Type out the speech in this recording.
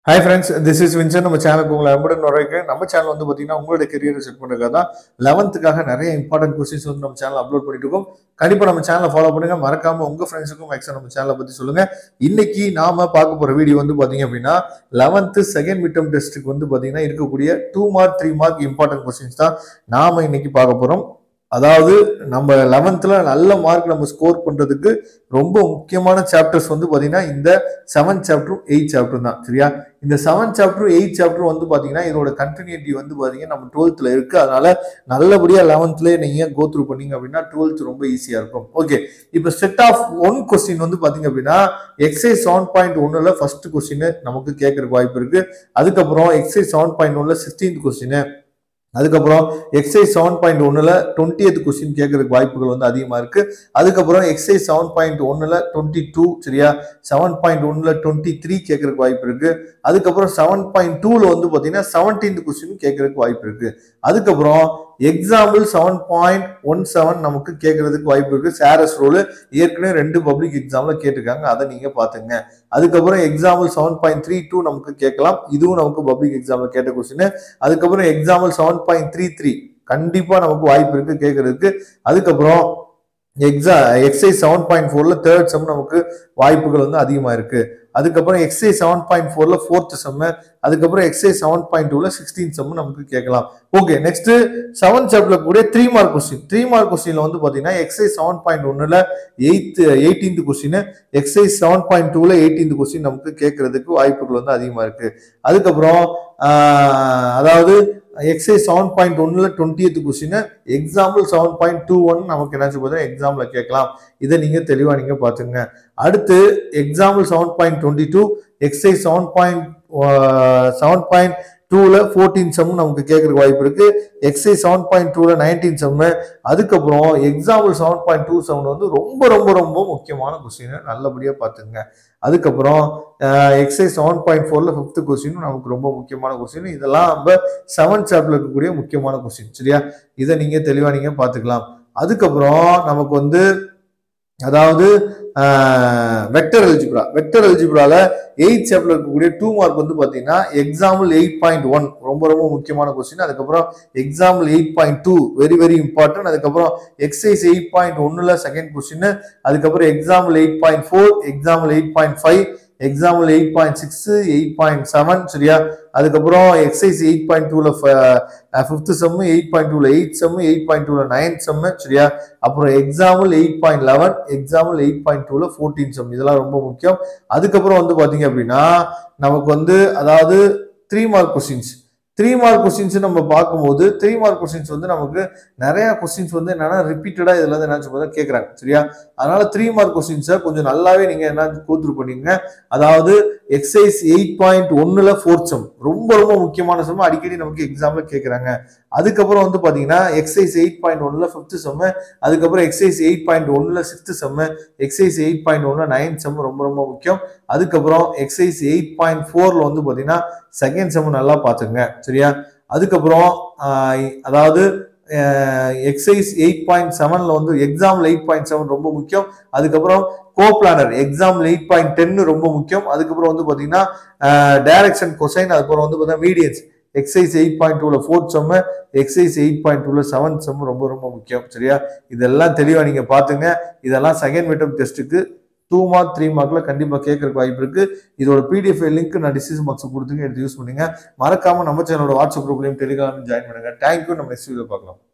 hi friends this is Vinson நம்ம சேனலுக்கு உங்களை அன்புடன் வரவேற்க நம்ம சேனல் வந்து பார்த்தீங்கன்னா உங்களோட கெரியரை செட் பண்ணுறதுக்காக தான் லெவன்த்துக்காக நிறைய இம்பார்ட்டன்ட் கொஸ்டின்ஸ் வந்து நம்ம சேனல் அப்லோட் பண்ணிட்டு இருக்கோம் கண்டிப்பாக நம்ம சேனலை ஃபாலோ பண்ணுங்க மறக்காம உங்க ஃப்ரெண்ட்ஸுக்கும் மேக்ஸிமம் நம்ம சேனலை பற்றி சொல்லுங்க இன்னைக்கு நாம பார்க்க போற வீடியோ வந்து பார்த்தீங்க அப்படின்னா லெவன்த்து செகண்ட் மிட்டம் டெஸ்ட்டுக்கு வந்து பார்த்தீங்கன்னா இருக்கக்கூடிய two mark three mark important questions தான் நாம இன்னைக்கு பார்க்க போறோம் அதாவது நம்ம லெவன்த்தில் நல்ல மார்க் நம்ம ஸ்கோர் பண்ணுறதுக்கு ரொம்ப முக்கியமான சாப்டர்ஸ் வந்து பார்த்தீங்கன்னா இந்த செவன்த் சாப்டரும் எயிட் சாப்டர் தான் சரியா இந்த செவன்த் சாப்டர் எயிட் சாப்டர் வந்து பார்த்தீங்கன்னா இதோட கண்டினியூட்டி வந்து பார்த்தீங்கன்னா நம்ம டுவெல்த்தில் இருக்குது அதனால நல்லபடியாக லெவன்த்லேயே நீங்கள் கோ த்ரூ பண்ணீங்க அப்படின்னா டுவெல்த் ரொம்ப ஈஸியாக இருக்கும் ஓகே இப்போ செட் ஆஃப் ஒன் கொஸ்டின் வந்து பார்த்தீங்க அப்படின்னா எக்ஸைஸ் செவன் பாயிண்ட் ஒன்றில் ஃபர்ஸ்ட் கொஸ்டின் நமக்கு கேட்கறதுக்கு வாய்ப்பு இருக்குது அதுக்கப்புறம் எக்ஸைஸ் செவன் பாயிண்ட் ஒன்றில் சிக்ஸ்டீன்த் கொஸ்டின் அதுக்கப்புறம் எக்ஸைஸ் செவன் பாயிண்ட் ஒன்றில் டுவெண்ட்டியத் கொஸ்டின் கேட்கறதுக்கு வாய்ப்புகள் வந்து அதிகமாக இருக்கு அதுக்கப்புறம் எக்ஸைஸ் செவன் பாயிண்ட் ஒன்றில் டுவெண்ட்டி டூ சரியா செவன் பாயிண்ட் ஒன்றில் டுவெண்ட்டி த்ரீ கேட்கறதுக்கு வாய்ப்பு இருக்கு அதுக்கப்புறம் செவன் பாயிண்ட் டூவில் வந்து பார்த்தீங்கன்னா செவன்டீன்த் கொஸ்டின் கேட்கறதுக்கு வாய்ப்பு இருக்கு அதுக்கப்புறம் example seven point one seven நமக்கு கேட்கறதுக்கு வாய்ப்பு இருக்கு சாரஸ் ரோல் ஏற்கனவே ரெண்டு பப்ளிக் எக்ஸாம்ல கேட்டிருக்காங்க அதை நீங்க பாத்துங்க அதுக்கப்புறம் example seven point three two நமக்கு கேட்கலாம் இதுவும் நமக்கு பப்ளிக் எக்ஸாம்ல கேட்ட கொஸ்டின் அதுக்கப்புறம் example seven point three three கண்டிப்பா நமக்கு வாய்ப்பு இருக்கு கேட்கறதுக்கு அதுக்கப்புறம் எக்ஸா எக்ஸைஸ் செவன் பாயிண்ட் ஃபோர்ல தேர்ட் செம் நமக்கு வாய்ப்புகள் வந்து அதிகமா இருக்கு அதுக்கப்புறம் எக்ஸைஸ் செவன் பாயிண்ட் ஃபோர்ல ஃபோர்த் செம்மு அதுக்கப்புறம் எக்ஸைஸ் செவன் பாயிண்ட் டூல சிக்ஸ்டீன் செம்மு நமக்கு கேட்கலாம் ஓகே நெக்ஸ்ட் செவன் சாப்டர்ல கூட three mark question three mark கொஸ்டின்ல வந்து பாத்தீங்கன்னா எக்ஸைஸ் செவன் பாயிண்ட் ஒன்னுல eighth eighteenth question exercise seven point டூல எயிட்டீன்த் கொஸ்டின் நமக்கு கேட்கறதுக்கு வாய்ப்புகள் வந்து அதிகமா இருக்கு அதுக்கப்புறம் ஆஹ், அதாவது எக்ஸைஸ் செவன் பாயிண்ட் ஒன்ல twentieth question example seven point two one நமக்கு என்னாச்சு பார்த்தா எக்ஸாம்ல கேட்கலாம் இதை நீங்க தெளிவா நீங்க பாத்துங்க அடுத்து example seven point twenty two exercise seven point seven point டூல ஃபோர்டீன் செம் நமக்கு கேட்கறதுக்கு வாய்ப்பு இருக்கு எக்ஸைஸ் செவன் பாயிண்ட் டூல நைன்டீன் செம்மு அதுக்கப்புறம் example seven point two seven வந்து ரொம்ப ரொம்ப ரொம்ப முக்கியமான கொஸ்டின் நல்லபடியா பாத்துங்க அதுக்கப்புறம் எக்ஸைஸ் செவன் பாயிண்ட் ஃபோர்ல ஃபிஃப்த் கொஸ்டின் நமக்கு ரொம்ப முக்கியமான கொஸ்டின் இதெல்லாம் நம்ம செவன்த் சாப்டர்ல இருக்கக்கூடிய முக்கியமான கொஸ்டின் சரியா இதை நீங்க தெளிவா நீங்க பாத்துக்கலாம் அதுக்கப்புறம் நமக்கு வந்து அதாவது வெக்டர் எலிஜிபிளா வெக்டர் எலிஜிபிளால எயிட் சாப்டர்ல இருக்கக்கூடிய டூ மார்க் வந்து பாத்தீங்கன்னா எக்ஸாம்பிள் எயிட் பாயிண்ட் ஒன் ரொம்ப ரொம்ப முக்கியமான கொஸ்டின் அதுக்கப்புறம் example eight point two very very important அதுக்கப்புறம் எக்ஸைஸ் எயிட் பாயிண்ட் ஒன்னுல செகண்ட் கொஸ்டின் அதுக்கப்புறம் example eight point four example eight point five example eight point six eight point seven சரியா அதுக்கப்புறம் exercise eight point டூல fifth sum eight point டூல eight sum eight point டூல ninth sum சரியா அப்புறம் example eight point eleven example eight point டூல fourteen sum இதெல்லாம் ரொம்ப முக்கியம் அதுக்கப்புறம் வந்து பாத்தீங்க அப்படின்னா நமக்கு வந்து அதாவது three mark questions three mark questions நம்ம பார்க்கும்போது த்ரீ மார்க் கொஸ்டின்ஸ் வந்து நமக்கு நிறைய கொஸ்டின்ஸ் வந்து என்னன்னா ரிப்பீட்டடா இதுல இருந்து என்ன சொல்றதா கேட்கறாங்க சரியா அதனால த்ரீ மார்க் கொஸ்டின்ஸை கொஞ்சம் நல்லாவே நீங்க என்ன கோத்ரூ பண்ணீங்க அதாவது எக்ஸைஸ் எயிட் பாயிண்ட் ஒன்னுல ஃபோர்த் சம் ரொம்ப ரொம்ப முக்கியமான சம் அடிக்கடி நமக்கு எக்ஸாம்ல கேட்கறாங்க அதுக்கப்புறம் வந்து பாத்தீங்கன்னா எக்ஸைஸ் எயிட் பாயிண்ட் ஒன்ல ஃபிஃப்த் செம்மு அதுக்கப்புறம் எக்ஸைஸ் எயிட் பாயிண்ட் ஒன்ல sixth sum exercise eight point ஒன்ல நைன்த் செம் ரொம்ப ரொம்ப முக்கியம் அதுக்கப்புறம் எக்ஸைஸ் எயிட் பாயிண்ட் ஃபோர்ல வந்து பாத்தீங்கன்னா செகண்ட் செம் நல்லா பாத்துங்க சரியா அதுக்கப்புறம் ஆஹ், அதாவது எக்ஸைஸ் எயிட் பாயிண்ட் செவன்ல வந்து எக்ஸாம்ல எயிட் பாயிண்ட் செவன் ரொம்ப முக்கியம் அதுக்கப்புறம் கோ பிளானர் எக்ஸாம்ல எயிட் பாயிண்ட் டென் ரொம்ப முக்கியம் அதுக்கப்புறம் வந்து பாத்தீங்கன்னா டைரக்ஷன் கொசைன் அதுக்கப்புறம் வந்து பார்த்தீங்கன்னா மீடியன்ஸ் எக்ஸைஸ் எயிட் பாயிண்ட் டூல fourth sum exercise eight point டூல செவன்த் செம்மு ரொம்ப ரொம்ப முக்கியம் சரியா இதெல்லாம் தெளிவா நீங்க பாத்துங்க இதெல்லாம் செகண்ட் மீட்டம் டெஸ்ட்டுக்கு டூ மார்க் த்ரீ மார்க்ல கண்டிப்பா கேட்கறதுக்கு வாய்ப்பு இருக்கு இதோட பிடிஎஃப் லிங்க் நான் டிசிஷன் பாக்ஸ் கொடுத்துங்க எடுத்து யூஸ் பண்ணுங்க மறக்காம நம்ம சேனலோட வாட்ஸ்அப் குரூப்லயும் டெலிகிராம் ஜாயின் பண்ணுங்க தேங்க்யூ நம்ம நெக்ஸ்ட் வீடியோ பார்க்கலாம்